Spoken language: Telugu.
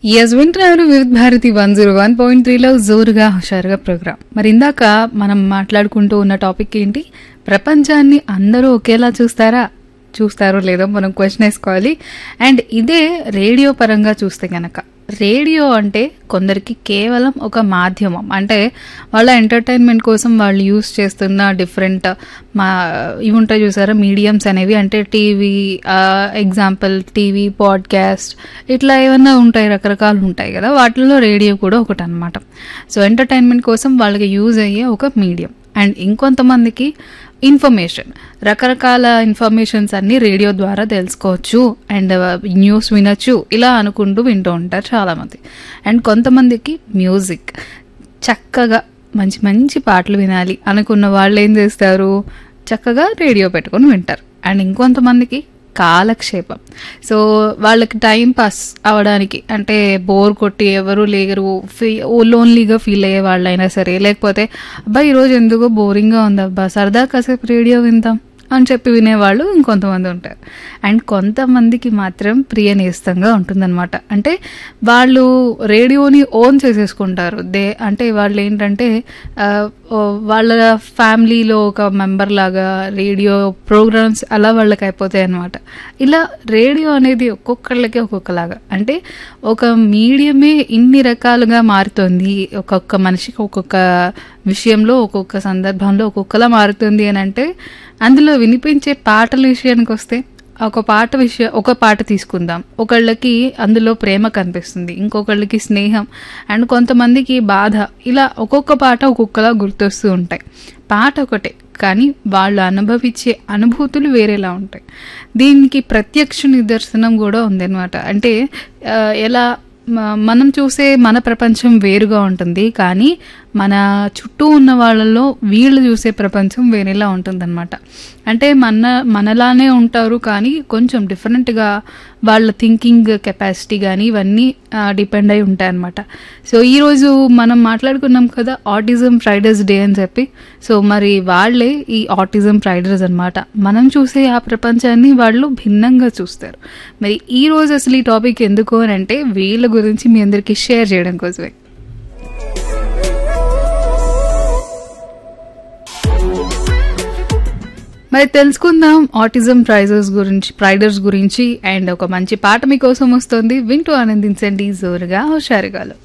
ఎస్ వింటున్నారు Vividh Bharati one zero one point త్రీలో జోరుగా హుషారుగా ప్రోగ్రామ్ మరి ఇందాక మనం మాట్లాడుకుంటూ ఉన్న టాపిక్ ఏంటి ప్రపంచాన్ని అందరూ ఒకేలా చూస్తారా చూస్తారో లేదో మనం క్వశ్చన్ వేసుకోవాలి అండ్ ఇదే రేడియో పరంగా చూస్తే కనుక రేడియో అంటే కొందరికి కేవలం ఒక మాధ్యమం అంటే వాళ్ళ ఎంటర్టైన్మెంట్ కోసం వాళ్ళు యూస్ చేస్తున్న డిఫరెంట్ మా ఇవి ఉంటాయి చూసారా మీడియమ్స్ అనేవి అంటే టీవీ ఎగ్జాంపుల్ టీవీ పాడ్కాస్ట్ ఇట్లా ఏమన్నా ఉంటాయి రకరకాలు ఉంటాయి కదా వాటిల్లో రేడియో కూడా ఒకటి అనమాట సో ఎంటర్టైన్మెంట్ కోసం వాళ్ళకి యూజ్ అయ్యే ఒక మీడియం అండ్ ఇంకొంతమందికి ఇన్ఫర్మేషన్ రకరకాల ఇన్ఫర్మేషన్స్ అన్ని రేడియో ద్వారా తెలుసుకోవచ్చు అండ్ న్యూస్ వినొచ్చు ఇలా అనుకుంటూ వింటూ ఉంటారు చాలామంది అండ్ కొంతమందికి మ్యూజిక్ చక్కగా మంచి మంచి పాటలు వినాలి అనుకున్న వాళ్ళు ఏం చేస్తారు చక్కగా రేడియో పెట్టుకొని వింటారు అండ్ ఇంకొంతమందికి కాలక్షేపం సో వాళ్ళకి టైం పాస్ అవడానికి అంటే బోర్ కొట్టి ఎవరు లేరు ఫీ లోన్లీగా ఫీల్ అయ్యే వాళ్ళైనా సరే లేకపోతే అబ్బా ఈరోజు ఎందుకో బోరింగ్గా ఉంది అబ్బా సరదా కాసేపు రేడియో విందాం అని చెప్పి వినేవాళ్ళు ఇంకొంతమంది ఉంటారు అండ్ కొంతమందికి మాత్రం ప్రియ నేస్తంగా ఉంటుందన్నమాట అంటే వాళ్ళు రేడియోని ఓన్ చేసేసుకుంటారు దే అంటే వాళ్ళు ఏంటంటే ఆ, ఓ, వాళ్ళ ఫ్యామిలీలో ఒక మెంబర్ లాగా రేడియో ప్రోగ్రామ్స్ అలా వాళ్ళకి అయిపోతాయి అనమాట ఇలా రేడియో అనేది ఒక్కొక్కళ్ళకి ఒక్కొక్కలాగా అంటే ఒక మీడియమే ఇన్ని రకాలుగా మారుతుంది ఒక్కొక్క మనిషికి ఒక్కొక్క విషయంలో ఒక్కొక్క సందర్భంలో ఒక్కొక్కలా మారుతుంది అని అంటే అందులో వినిపించే పాటల విషయానికి వస్తే ఒక పాట విషయం ఒక పాట తీసుకుందాం ఒకళ్ళకి అందులో ప్రేమ కనిపిస్తుంది ఇంకొకళ్ళకి స్నేహం అండ్ కొంతమందికి బాధ ఇలా ఒక్కొక్క పాట ఒక్కొక్కలా గుర్తొస్తూ ఉంటాయి పాట ఒకటే కానీ వాళ్ళు అనుభవించే అనుభూతులు వేరేలా ఉంటాయి దీనికి ప్రత్యక్ష నిదర్శనం కూడా ఉందన్నమాట అంటే ఆ, ఎలా మ- మనం చూసే మన ప్రపంచం వేరుగా ఉంటుంది కానీ మన చుట్టూ ఉన్న వాళ్ళలో వీళ్ళు చూసే ప్రపంచం వేరేలా ఉంటుందన్నమాట అంటే మన మనలానే ఉంటారు కానీ కొంచెం డిఫరెంట్గా వాళ్ళ థింకింగ్ కెపాసిటీ కానీ ఇవన్నీ డిపెండ్ అయి ఉంటాయన్నమాట సో ఈరోజు మనం మాట్లాడుకున్నాం కదా ఆటిజం ఫ్రైడర్స్ డే అని చెప్పి సో మరి వాళ్ళే ఈ ఆటిజం ఫ్రైడర్స్ అన్నమాట మనం చూసే ఆ ప్రపంచాన్ని వాళ్ళు భిన్నంగా చూస్తారు మరి ఈ రోజు అసలు ఈ టాపిక్ ఎందుకు అని అంటే వీళ్ళ గురించి మీ అందరికీ షేర్ చేయడం కోసమే మరి తెలుసుకుందాం ఆటిజం ప్రైజెస్ గురించి ప్రైడర్స్ గురించి అండ్ ఒక మంచి పాట మీకోసం వస్తుంది వింటూ ఆనందించండి జోరుగా హుషారుగాలు